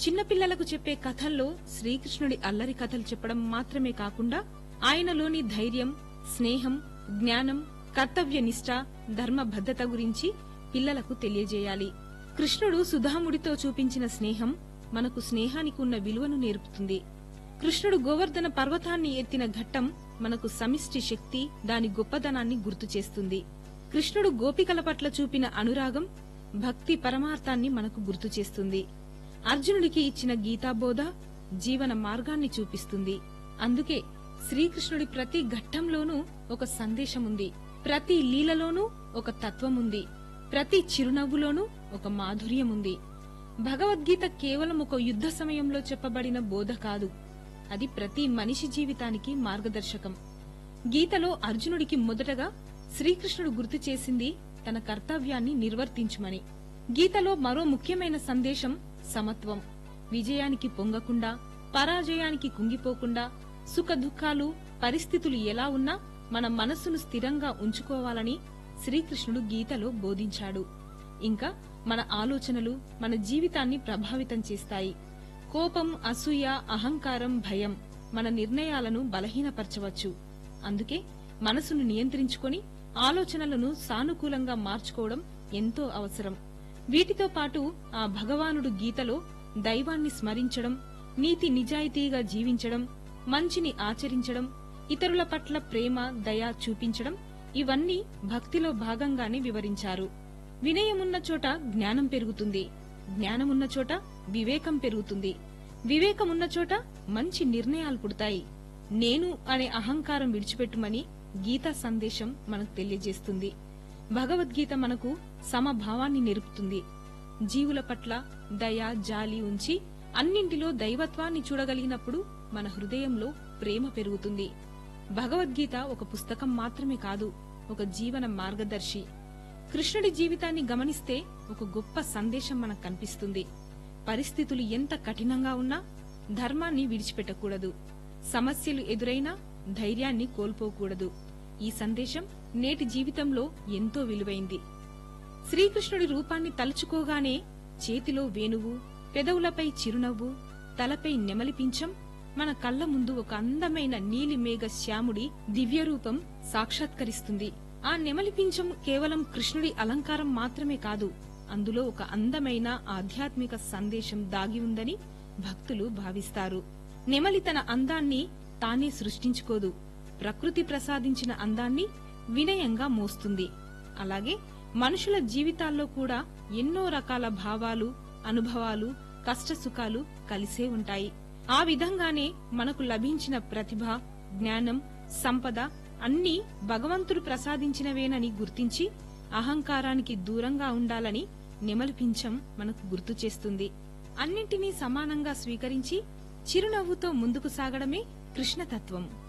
చిన్నపిల్లలకు చెప్పే కథల్లో శ్రీకృష్ణుడి అల్లరి కథలు చెప్పడం మాత్రమే కాకుండా ఆయనలోని ధైర్యం స్నేహం జ్ఞానం కర్తవ్యనిష్ట ధర్మబద్ధత గురించి పిల్లలకు తెలియజేయాలి కృష్ణుడు సుధాముడితో చూపించిన స్నేహం మనకు స్నేహానికి ఉన్న విలువను నేర్పుతుంది కృష్ణుడు గోవర్ధన పర్వతాన్ని ఎత్తిన ఘట్టం మనకు సమిష్టి శక్తి దాని గొప్పదనాన్ని గుర్తు చేస్తుంది కృష్ణుడు గోపికల పట్ల చూపిన అనురాగం భక్తి పరమార్థాన్ని మనకు గుర్తు చేస్తుంది అర్జునుడికి ఇచ్చిన గీతాబోధ జీవన మార్గాన్ని చూపిస్తుంది అందుకే శ్రీకృష్ణుడి ప్రతి ఘట్టంలోనూ ఒక సందేశముంది ప్రతి లీలలోనూ ఒక తత్వముంది ప్రతి చిరునవ్వులోనూ ఒక మాధుర్యముంది భగవద్గీత కేవలం ఒక యుద్ధ సమయంలో చెప్పబడిన బోధ కాదు అది ప్రతి మనిషి జీవితానికి మార్గదర్శకం గీతలో అర్జునుడికి మొదటగా శ్రీకృష్ణుడు గుర్తు చేసింది తన కర్తవ్యాన్ని నిర్వర్తించుమని గీతలో మరో ముఖ్యమైన సందేశం సమత్వం విజయానికి పొంగకుండా పరాజయానికి కుంగిపోకుండా సుఖ దుఃఖాలు పరిస్థితులు ఎలా ఉన్నా మన మనస్సును స్థిరంగా ఉంచుకోవాలని శ్రీకృష్ణుడు గీతలో బోధించాడు ఇంకా మన ఆలోచనలు మన జీవితాన్ని ప్రభావితం చేస్తాయి కోపం అసూయ అహంకారం భయం మన నిర్ణయాలను బలహీనపరచవచ్చు అందుకే మనసును నియంత్రించుకొని ఆలోచనలను సానుకూలంగా మార్చుకోవడం ఎంతో అవసరం వీటితో పాటు ఆ భగవానుడు గీతలో దైవాన్ని స్మరించడం నీతి నిజాయితీగా జీవించడం మంచిని ఆచరించడం ఇతరుల పట్ల ప్రేమ దయ చూపించడం ఇవన్నీ భక్తిలో భాగంగానే వివరించారు వినయమున్న చోట జ్ఞానం పెరుగుతుంది జ్ఞానమున్న చోట వివేకం పెరుగుతుంది వివేకమున్న చోట మంచి నిర్ణయాలు పుడతాయి నేను అనే అహంకారం విడిచిపెట్టుమని గీతా సందేశం మనకు తెలియజేస్తుంది భగవద్గీత మనకు సమభావాన్ని నేర్పుతుంది జీవుల పట్ల దయ జాలి ఉంచి అన్నింటిలో దైవత్వాన్ని చూడగలిగినప్పుడు మన హృదయంలో ప్రేమ పెరుగుతుంది భగవద్గీత ఒక పుస్తకం మాత్రమే కాదు ఒక జీవన మార్గదర్శి కృష్ణుడి జీవితాన్ని గమనిస్తే ఒక గొప్ప సందేశం మనకు కనిపిస్తుంది పరిస్థితులు ఎంత కఠినంగా ఉన్నా ధర్మాన్ని విడిచిపెట్టకూడదు సమస్యలు ఎదురైనా ధైర్యాన్ని కోల్పోకూడదు ఈ సందేశం నేటి జీవితంలో ఎంతో విలువైంది శ్రీకృష్ణుడి రూపాన్ని తలుచుకోగానే చేతిలో వేణువు పెదవులపై చిరునవ్వు తలపై నెమలిపించం మన కళ్ల ముందు ఒక అందమైన నీలి మేఘ శ్యాముడి దివ్యరూపం సాక్షాత్కరిస్తుంది ఆ నెమలిపించం కేవలం కృష్ణుడి అలంకారం మాత్రమే కాదు అందులో ఒక అందమైన ఆధ్యాత్మిక సందేశం దాగి ఉందని భక్తులు భావిస్తారు నెమలి తన అందాన్ని తానే సృష్టించుకోదు ప్రకృతి ప్రసాదించిన అందాన్ని వినయంగా మోస్తుంది అలాగే మనుషుల జీవితాల్లో కూడా ఎన్నో రకాల భావాలు అనుభవాలు కష్టసుఖాలు కలిసే ఉంటాయి ఆ విధంగానే మనకు లభించిన ప్రతిభ జ్ఞానం సంపద అన్నీ భగవంతుడు ప్రసాదించినవేనని గుర్తించి అహంకారానికి దూరంగా ఉండాలని నెమలిపించం మనకు గుర్తు చేస్తుంది అన్నింటినీ సమానంగా స్వీకరించి చిరునవ్వుతో ముందుకు సాగడమే కృష్ణతత్వం